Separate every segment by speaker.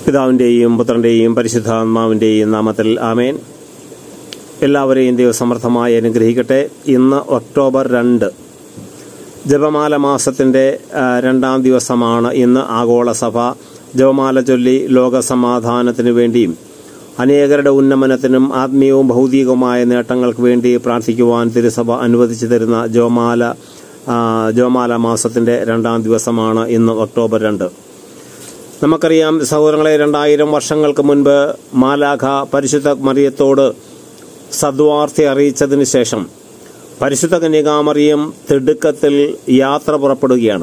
Speaker 1: പിതാവിൻ്റെയും പുത്രൻ്റെയും പരിശുദ്ധാത്മാവിൻ്റെയും നാമത്തിൽ ആമേൻ എല്ലാവരെയും ദൈവസമർത്ഥമായി അനുഗ്രഹിക്കട്ടെ ഇന്ന് ഒക്ടോബർ രണ്ട് ജപമാല മാസത്തിൻ്റെ ആ, രണ്ടാം ദിവസമാണ് ഇന്ന് ആഗോള സഭ ജപമാല ചൊല്ലി ലോകസമാധാനത്തിനു വേണ്ടിയും അനേകരുടെ ഉന്നമനത്തിനും ആത്മീയവും ഭൗതികവുമായ നേട്ടങ്ങൾക്ക് വേണ്ടി പ്രാർത്ഥിക്കുവാൻ തിരുസഭ അനുവദിച്ചു തരുന്ന ജപമാല ആ, ജപമാല മാസത്തിൻ്റെ രണ്ടാം ദിവസമാണ് ഇന്ന് ഒക്ടോബർ രണ്ട് നമുക്കറിയാം സഹോദരങ്ങളെ രണ്ടായിരം വർഷങ്ങൾക്ക് മുൻപ് മാലാഖ പരിശുദ്ധ മറിയത്തോട് സദ്വാർത്തി അറിയിച്ചതിന് ശേഷം പരിശുദ്ധ കന്യകാമറിയം തിടുക്കത്തിൽ യാത്ര പുറപ്പെടുകയാണ്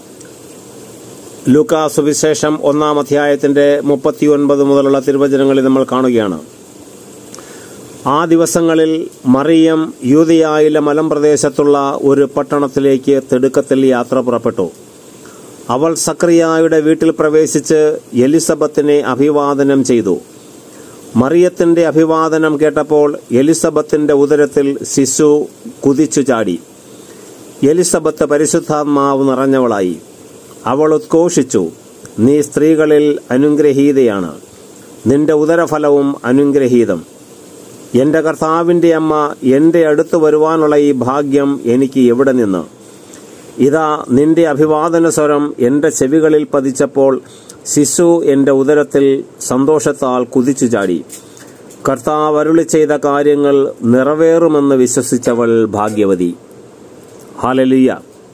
Speaker 1: ലൂക്കാ സുവിശേഷം ഒന്നാം അധ്യായത്തിന്റെ മുപ്പത്തിയൊൻപത് മുതലുള്ള തിരുവചനങ്ങളിൽ നമ്മൾ കാണുകയാണ് ആ ദിവസങ്ങളിൽ മറിയം യൂതയായിലെ മലമ്പ്രദേശത്തുള്ള ഒരു പട്ടണത്തിലേക്ക് തിടുക്കത്തിൽ യാത്ര പുറപ്പെട്ടു അവൾ സക്രിയായുടെ വീട്ടിൽ പ്രവേശിച്ച് എലിസബത്തിനെ അഭിവാദനം ചെയ്തു മറിയത്തിന്റെ അഭിവാദനം കേട്ടപ്പോൾ എലിസബത്തിന്റെ ഉദരത്തിൽ ശിശു കുതിച്ചു ചാടി എലിസബത്ത് പരിശുദ്ധാത്മാവ് നിറഞ്ഞവളായി അവൾ ഉദ്ഘോഷിച്ചു നീ സ്ത്രീകളിൽ അനുഗ്രഹീതയാണ് നിന്റെ ഉദരഫലവും അനുഗ്രഹീതം എന്റെ കർത്താവിന്റെ അമ്മ എന്റെ അടുത്ത് വരുവാനുള്ള ഈ ഭാഗ്യം എനിക്ക് എവിടെ നിന്ന് ഇതാ നിന്റെ അഭിവാദന സ്വരം എന്റെ ചെവികളിൽ പതിച്ചപ്പോൾ ശിശു എന്റെ ഉദരത്തിൽ സന്തോഷത്താൽ കുതിച്ചു ചാടി കർത്താവ് അരുളി ചെയ്ത കാര്യങ്ങൾ നിറവേറുമെന്ന് വിശ്വസിച്ചവൾ ഭാഗ്യവതി ഹാലലിയ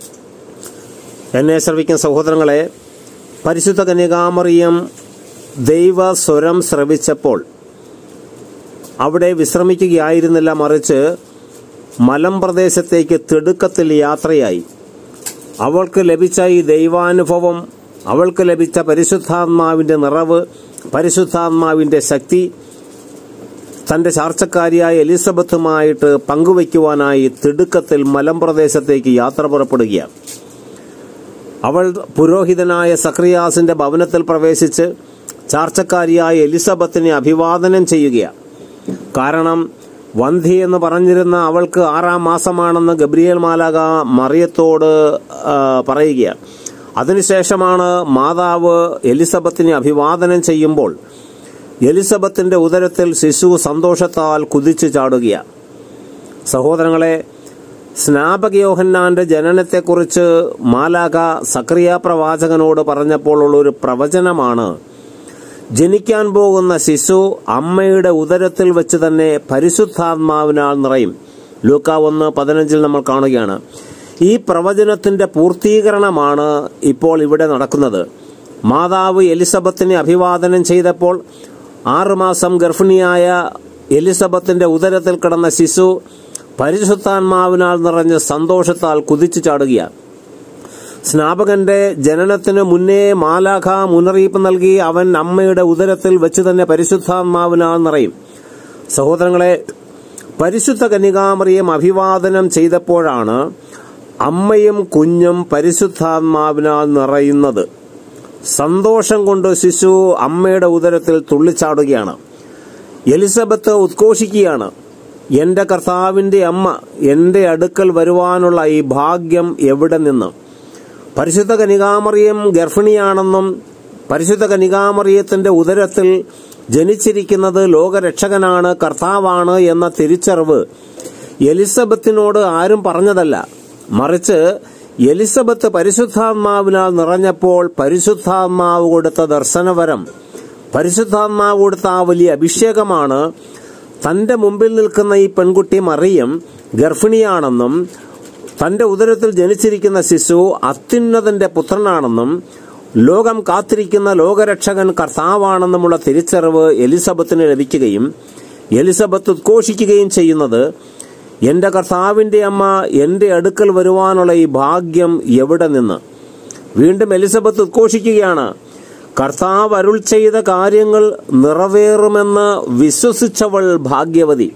Speaker 1: എന്നെ ശ്രവിക്കുന്ന സഹോദരങ്ങളെ പരിശുദ്ധ കന്യകാമറിയം ദൈവ സ്വരം ശ്രവിച്ചപ്പോൾ അവിടെ വിശ്രമിക്കുകയായിരുന്നില്ല മറിച്ച് മലമ്പ്രദേശത്തേക്ക് തിടുക്കത്തിൽ യാത്രയായി അവൾക്ക് ലഭിച്ച ഈ ദൈവാനുഭവം അവൾക്ക് ലഭിച്ച പരിശുദ്ധാത്മാവിന്റെ നിറവ് പരിശുദ്ധാത്മാവിന്റെ ശക്തി തന്റെ ചാർച്ചക്കാരിയായ എലിസബത്തുമായിട്ട് പങ്കുവയ്ക്കുവാനായി തിടുക്കത്തിൽ മലമ്പ്രദേശത്തേക്ക് യാത്ര പുറപ്പെടുകയാണ് അവൾ പുരോഹിതനായ സക്രിയാസിന്റെ ഭവനത്തിൽ പ്രവേശിച്ച് ചാർച്ചക്കാരിയായ എലിസബത്തിനെ അഭിവാദനം ചെയ്യുകയാണ് കാരണം വന്ധി എന്ന് പറഞ്ഞിരുന്ന അവൾക്ക് ആറാം മാസമാണെന്ന് ഗബ്രിയേൽ മാലാക മറിയത്തോട് ആ, പറയുകയാണ് അതിനുശേഷമാണ് മാതാവ് എലിസബത്തിനെ അഭിവാദനം ചെയ്യുമ്പോൾ എലിസബത്തിന്റെ ഉദരത്തിൽ ശിശു സന്തോഷത്താൽ കുതിച്ചു ചാടുകയാണ് സഹോദരങ്ങളെ സ്നാപക യോഹന്നാന്റെ ജനനത്തെക്കുറിച്ച് മാലാക സക്രിയ പ്രവാചകനോട് പറഞ്ഞപ്പോൾ ഉള്ള ഒരു പ്രവചനമാണ് ജനിക്കാൻ പോകുന്ന ശിശു അമ്മയുടെ ഉദരത്തിൽ വെച്ച് തന്നെ പരിശുദ്ധാത്മാവിനാൽ നിറയും ലൂക്ക ഒന്ന് പതിനഞ്ചിൽ നമ്മൾ കാണുകയാണ് ഈ പ്രവചനത്തിന്റെ പൂർത്തീകരണമാണ് ഇപ്പോൾ ഇവിടെ നടക്കുന്നത് മാതാവ് എലിസബത്തിനെ അഭിവാദനം ചെയ്തപ്പോൾ ആറുമാസം ഗർഭിണിയായ എലിസബത്തിന്റെ ഉദരത്തിൽ കിടന്ന ശിശു പരിശുദ്ധാത്മാവിനാൽ നിറഞ്ഞ് സന്തോഷത്താൽ കുതിച്ചു ചാടുകയാണ് സ്നാപകന്റെ ജനനത്തിന് മുന്നേ മാലാഖ മുന്നറിയിപ്പ് നൽകി അവൻ അമ്മയുടെ ഉദരത്തിൽ വെച്ച് തന്നെ പരിശുദ്ധാത്മാവിനാൽ നിറയും സഹോദരങ്ങളെ പരിശുദ്ധ കന്യകാമറിയം അഭിവാദനം ചെയ്തപ്പോഴാണ് അമ്മയും കുഞ്ഞും പരിശുദ്ധാത്മാവിനാൽ നിറയുന്നത് സന്തോഷം കൊണ്ട് ശിശു അമ്മയുടെ ഉദരത്തിൽ തുള്ളിച്ചാടുകയാണ് എലിസബത്ത് ഉദ്ഘോഷിക്കുകയാണ് എന്റെ കർത്താവിന്റെ അമ്മ എന്റെ അടുക്കൽ വരുവാനുള്ള ഈ ഭാഗ്യം എവിടെ നിന്ന് പരിശുദ്ധ കനികാമറിയം ഗർഭിണിയാണെന്നും പരിശുദ്ധ കനികാമറിയത്തിന്റെ ഉദരത്തിൽ ജനിച്ചിരിക്കുന്നത് ലോകരക്ഷകനാണ് കർത്താവാണ് എന്ന തിരിച്ചറിവ് എലിസബത്തിനോട് ആരും പറഞ്ഞതല്ല മറിച്ച് എലിസബത്ത് പരിശുദ്ധാത്മാവിനാൽ നിറഞ്ഞപ്പോൾ പരിശുദ്ധാത്മാവ് കൊടുത്ത ദർശനവരം പരിശുദ്ധാത്മാവ് കൊടുത്ത ആ വലിയ അഭിഷേകമാണ് തന്റെ മുമ്പിൽ നിൽക്കുന്ന ഈ പെൺകുട്ടി മറിയം ഗർഭിണിയാണെന്നും തന്റെ ഉദരത്തിൽ ജനിച്ചിരിക്കുന്ന ശിശു അത്യുന്നതന്റെ പുത്രനാണെന്നും ലോകം കാത്തിരിക്കുന്ന ലോകരക്ഷകൻ കർത്താവാണെന്നുമുള്ള തിരിച്ചറിവ് എലിസബത്തിന് ലഭിക്കുകയും എലിസബത്ത് ഉദ്ഘോഷിക്കുകയും ചെയ്യുന്നത് എന്റെ കർത്താവിന്റെ അമ്മ എന്റെ അടുക്കൽ വരുവാനുള്ള ഈ ഭാഗ്യം എവിടെ നിന്ന് വീണ്ടും എലിസബത്ത് ഉദ്ഘോഷിക്കുകയാണ് കർത്താവ് അരുൾ ചെയ്ത കാര്യങ്ങൾ നിറവേറുമെന്ന് വിശ്വസിച്ചവൾ ഭാഗ്യവതി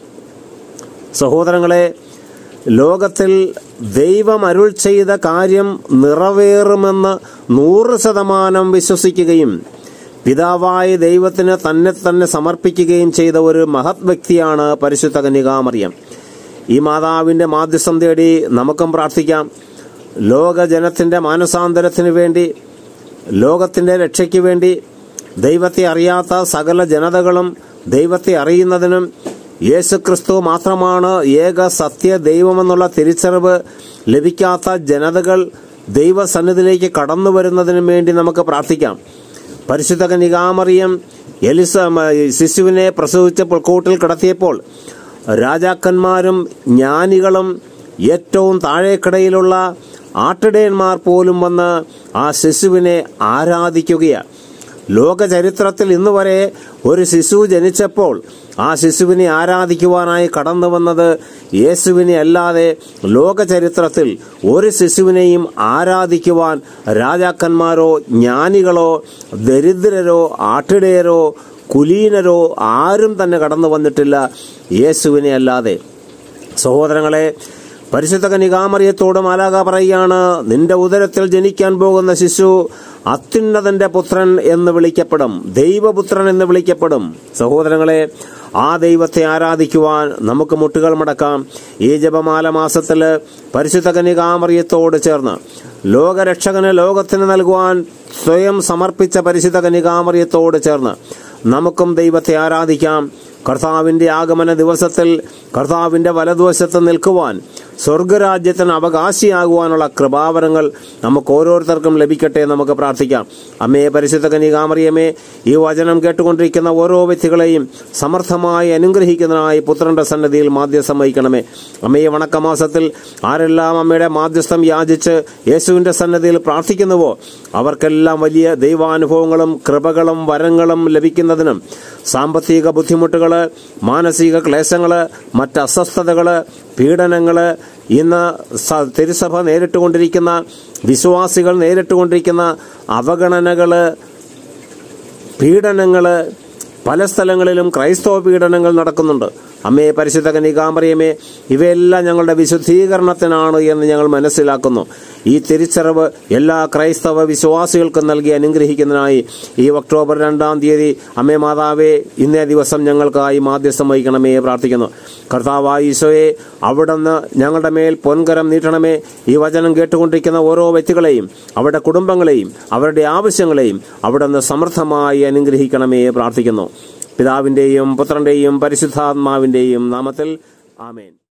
Speaker 1: സഹോദരങ്ങളെ ലോകത്തിൽ ദൈവം അരുൾ ചെയ്ത കാര്യം നിറവേറുമെന്ന് നൂറ് ശതമാനം വിശ്വസിക്കുകയും പിതാവായ ദൈവത്തിന് തന്നെ തന്നെ സമർപ്പിക്കുകയും ചെയ്ത ഒരു മഹത് വ്യക്തിയാണ് പരിശുദ്ധ കന്യകാമറിയം ഈ മാതാവിന്റെ മാധ്യസ്ഥം തേടി നമുക്കും പ്രാർത്ഥിക്കാം ലോകജനത്തിന്റെ മാനസാന്തരത്തിന് വേണ്ടി ലോകത്തിന്റെ രക്ഷയ്ക്ക് വേണ്ടി ദൈവത്തെ അറിയാത്ത സകല ജനതകളും ദൈവത്തെ അറിയുന്നതിനും യേശുക്രിസ്തു മാത്രമാണ് ഏക സത്യ ദൈവമെന്നുള്ള തിരിച്ചറിവ് ലഭിക്കാത്ത ജനതകൾ ദൈവസന്നിധിയിലേക്ക് കടന്നു വരുന്നതിനും വേണ്ടി നമുക്ക് പ്രാർത്ഥിക്കാം പരിശുദ്ധ കനികാമറിയം എലിസ ശിശുവിനെ പ്രസവിച്ചപ്പോൾ കൂട്ടിൽ കിടത്തിയപ്പോൾ രാജാക്കന്മാരും ജ്ഞാനികളും ഏറ്റവും താഴേക്കിടയിലുള്ള ആട്ടിടയന്മാർ പോലും വന്ന് ആ ശിശുവിനെ ആരാധിക്കുകയാണ് ലോക ചരിത്രത്തിൽ ഇന്ന് വരെ ഒരു ശിശു ജനിച്ചപ്പോൾ ആ ശിശുവിനെ ആരാധിക്കുവാനായി കടന്നു വന്നത് യേശുവിനെ അല്ലാതെ ലോക ചരിത്രത്തിൽ ഒരു ശിശുവിനെയും ആരാധിക്കുവാൻ രാജാക്കന്മാരോ ജ്ഞാനികളോ ദരിദ്രരോ ആട്ടിടയരോ കുലീനരോ ആരും തന്നെ കടന്നു വന്നിട്ടില്ല യേശുവിനെ അല്ലാതെ സഹോദരങ്ങളെ പരിശുദ്ധ കനികാമറിയത്തോട് മാലാക പറയുകയാണ് നിന്റെ ഉദരത്തിൽ ജനിക്കാൻ പോകുന്ന ശിശു അത്യുന്നതന്റെ പുത്രൻ എന്ന് വിളിക്കപ്പെടും ദൈവപുത്രൻ എന്ന് വിളിക്കപ്പെടും സഹോദരങ്ങളെ ആ ദൈവത്തെ ആരാധിക്കുവാൻ നമുക്ക് മുട്ടുകൾ മടക്കാം ഈ ജപമാല മാസത്തില് പരിശുദ്ധ കനികാമറിയത്തോട് ചേർന്ന് ലോകരക്ഷകന് ലോകത്തിന് നൽകുവാൻ സ്വയം സമർപ്പിച്ച പരിശുദ്ധ കനികാമറിയത്തോട് ചേർന്ന് നമുക്കും ദൈവത്തെ ആരാധിക്കാം കർത്താവിന്റെ ആഗമന ദിവസത്തിൽ കർത്താവിന്റെ വലതുവശത്ത് നിൽക്കുവാൻ സ്വർഗരാജ്യത്തിന് അവകാശിയാകുവാനുള്ള കൃപാവരങ്ങൾ നമുക്ക് ഓരോരുത്തർക്കും ലഭിക്കട്ടെ നമുക്ക് പ്രാർത്ഥിക്കാം അമ്മയെ പരിശുദ്ധ കനികാമറിയമേ ഈ വചനം കേട്ടുകൊണ്ടിരിക്കുന്ന ഓരോ വ്യക്തികളെയും സമർത്ഥമായി അനുഗ്രഹിക്കുന്നതിനായി പുത്രന്റെ സന്നദ്ധിയിൽ മാധ്യസ്ഥം വഹിക്കണമേ അമ്മയെ വണക്കമാസത്തിൽ ആരെല്ലാം അമ്മയുടെ മാധ്യസ്ഥം യാചിച്ച് യേശുവിന്റെ സന്നദ്ധിയിൽ പ്രാർത്ഥിക്കുന്നുവോ അവർക്കെല്ലാം വലിയ ദൈവാനുഭവങ്ങളും കൃപകളും വരങ്ങളും ലഭിക്കുന്നതിനും സാമ്പത്തിക ബുദ്ധിമുട്ടുകള് മാനസിക ക്ലേശങ്ങള് മറ്റ് അസ്വസ്ഥതകള് പീഡനങ്ങള് ഇന്ന് സ- തിരുസഭ നേരിട്ടുകൊണ്ടിരിക്കുന്ന വിശ്വാസികൾ നേരിട്ടുകൊണ്ടിരിക്കുന്ന അവഗണനകള് പീഡനങ്ങള് പല സ്ഥലങ്ങളിലും ക്രൈസ്തവ പീഡനങ്ങൾ നടക്കുന്നുണ്ട് അമ്മേ പരിശുദ്ധ കനികാമറിയമേ ഇവയെല്ലാം ഞങ്ങളുടെ വിശുദ്ധീകരണത്തിനാണ് എന്ന് ഞങ്ങൾ മനസ്സിലാക്കുന്നു ഈ തിരിച്ചറിവ് എല്ലാ ക്രൈസ്തവ വിശ്വാസികൾക്കും നൽകി അനുഗ്രഹിക്കുന്നതിനായി ഈ ഒക്ടോബർ രണ്ടാം തീയതി അമ്മേ മാതാവേ ഇന്നേ ദിവസം ഞങ്ങൾക്കായി മാധ്യസ്ഥം വഹിക്കണമേ പ്രാർത്ഥിക്കുന്നു കർത്താവായ ഈശോയെ അവിടുന്ന് ഞങ്ങളുടെ മേൽ പൊൻകരം നീട്ടണമേ ഈ വചനം കേട്ടുകൊണ്ടിരിക്കുന്ന ഓരോ വ്യക്തികളെയും അവരുടെ കുടുംബങ്ങളെയും അവരുടെ ആവശ്യങ്ങളെയും അവിടുന്ന് സമൃദ്ധമായി അനുഗ്രഹിക്കണമേ പ്രാർത്ഥിക്കുന്നു പിതാവിന്റെയും പുത്രന്റെയും പരിശുദ്ധാത്മാവിന്റെയും നാമത്തിൽ ആമേൻ